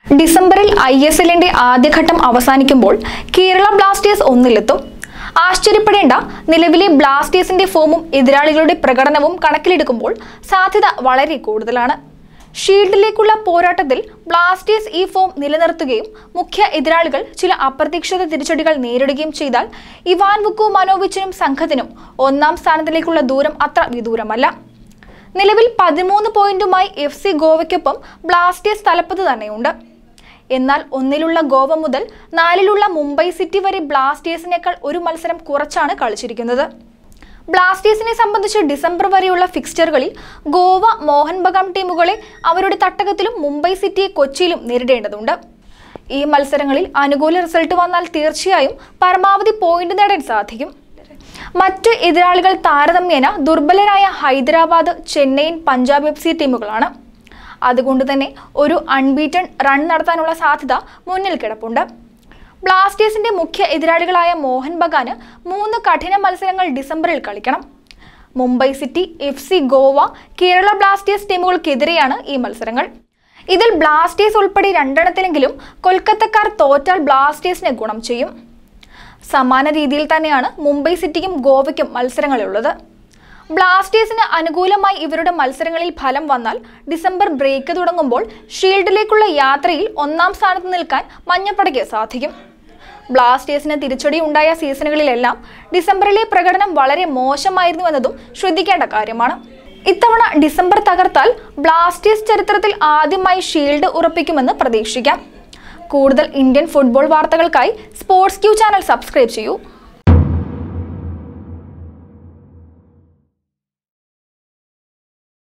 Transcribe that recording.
ഡിസംബറിൽ I S എല്ലിന്റെ ആദ്യഘട്ടം അവസാനിക്കുമ്പോൾ കേരള ബ്ലാസ്റ്റേഴ്സ് ഒന്നിലെത്തും ആശ്ചര്യപ്പെടേണ്ട നിലവിലെ ബ്ലാസ്റ്റേഴ്സിന്റെ ഫോമും എതിരാളികളുടെ പ്രകടനവും കണക്കിലെടുക്കുമ്പോൾ സാധ്യത വളരെ കൂടുതലാണ് ഷീൽഡിലേക്കുള്ള പോരാട്ടത്തിൽ ബ്ലാസ്റ്റേഴ്സ് ഈ ഫോം നിലനിർത്തുകയും മുഖ്യ എതിരാളികൾ ചില അപ്രതീക്ഷിത തിരിച്ചടികൾ നേരിടുകയും ചെയ്താൽ ഇവാൻ വുക്കു മനോവിച്ചിനും സംഘത്തിനും ഒന്നാം സ്ഥാനത്തിലേക്കുള്ള ദൂരം അത്ര വിദൂരമല്ല നിലവിൽ പതിമൂന്ന് പോയിന്റുമായി എഫ് സി ഗോവയ്ക്കൊപ്പം ബ്ലാസ്റ്റേഴ്സ് തലപ്പത്ത് തന്നെയുണ്ട് എന്നാൽ ഒന്നിലുള്ള ഗോവ മുതൽ നാലിലുള്ള മുംബൈ സിറ്റി വരെ ബ്ലാസ്റ്റേഴ്സിനേക്കാൾ ഒരു മത്സരം കുറച്ചാണ് കളിച്ചിരിക്കുന്നത് ബ്ലാസ്റ്റേഴ്സിനെ സംബന്ധിച്ച് ഡിസംബർ വരെയുള്ള ഫിക്സ്ചറുകളിൽ ഗോവ മോഹൻ ബഗാം ടീമുകളെ അവരുടെ തട്ടകത്തിലും മുംബൈ സിറ്റിയെ കൊച്ചിയിലും നേരിടേണ്ടതുണ്ട് ഈ മത്സരങ്ങളിൽ അനുകൂല റിസൾട്ട് വന്നാൽ തീർച്ചയായും പരമാവധി പോയിന്റ് നേടാൻ സാധിക്കും മറ്റ് എതിരാളികൾ താരതമ്യേന ദുർബലരായ ഹൈദരാബാദ് ചെന്നൈയിൻ പഞ്ചാബ് എഫ് സി ടീമുകളാണ് അതുകൊണ്ട് തന്നെ ഒരു അൺബീറ്റൺ റൺ നടത്താനുള്ള സാധ്യത മുന്നിൽ കിടപ്പുണ്ട് ബ്ലാസ്റ്റേഴ്സിന്റെ മുഖ്യ എതിരാളികളായ മോഹൻ ബഗാന് മൂന്ന് കഠിന മത്സരങ്ങൾ ഡിസംബറിൽ കളിക്കണം Mumbai City F C Goa Kerala Blasters ടീമുകൾക്കെതിരെയാണ് ഈ മത്സരങ്ങൾ ഇതിൽ ബ്ലാസ്റ്റേഴ്സ് ഉൾപ്പെടെ രണ്ടെണ്ണത്തിലെങ്കിലും കൊൽക്കത്തക്കാർ തോറ്റാൽ ബ്ലാസ്റ്റേഴ്സിനെ ഗുണം ചെയ്യും സമാന രീതിയിൽ തന്നെയാണ് മുംബൈ സിറ്റിക്കും ഗോവയ്ക്കും മത്സരങ്ങളുള്ളത് ബ്ലാസ്റ്റേഴ്സിന് അനുകൂലമായി ഇവരുടെ മത്സരങ്ങളിൽ ഫലം വന്നാൽ ഡിസംബർ ബ്രേക്ക് തുടങ്ങുമ്പോൾ ഷീൽഡിലേക്കുള്ള യാത്രയിൽ ഒന്നാം സ്ഥാനത്ത് നിൽക്കാൻ മഞ്ഞപ്പടയ്ക്ക് സാധിക്കും ബ്ലാസ്റ്റേഴ്സിന് തിരിച്ചടി ഉണ്ടായ സീസണുകളിലെല്ലാം ഡിസംബറിലെ പ്രകടനം വളരെ മോശമായിരുന്നു എന്നതും ശ്രദ്ധിക്കേണ്ട കാര്യമാണ് ഇത്തവണ ഡിസംബർ തകർത്താൽ ബ്ലാസ്റ്റേഴ്സ് ചരിത്രത്തിൽ ആദ്യമായി ഷീൽഡ് ഉറപ്പിക്കുമെന്ന് പ്രതീക്ഷിക്കാം കൂടുതൽ ഇന്ത്യൻ ഫുട്ബോൾ വാർത്തകൾക്കായി സ്പോർട്സ് ക്യൂ ചാനൽ സബ്സ്ക്രൈബ് ചെയ്യൂ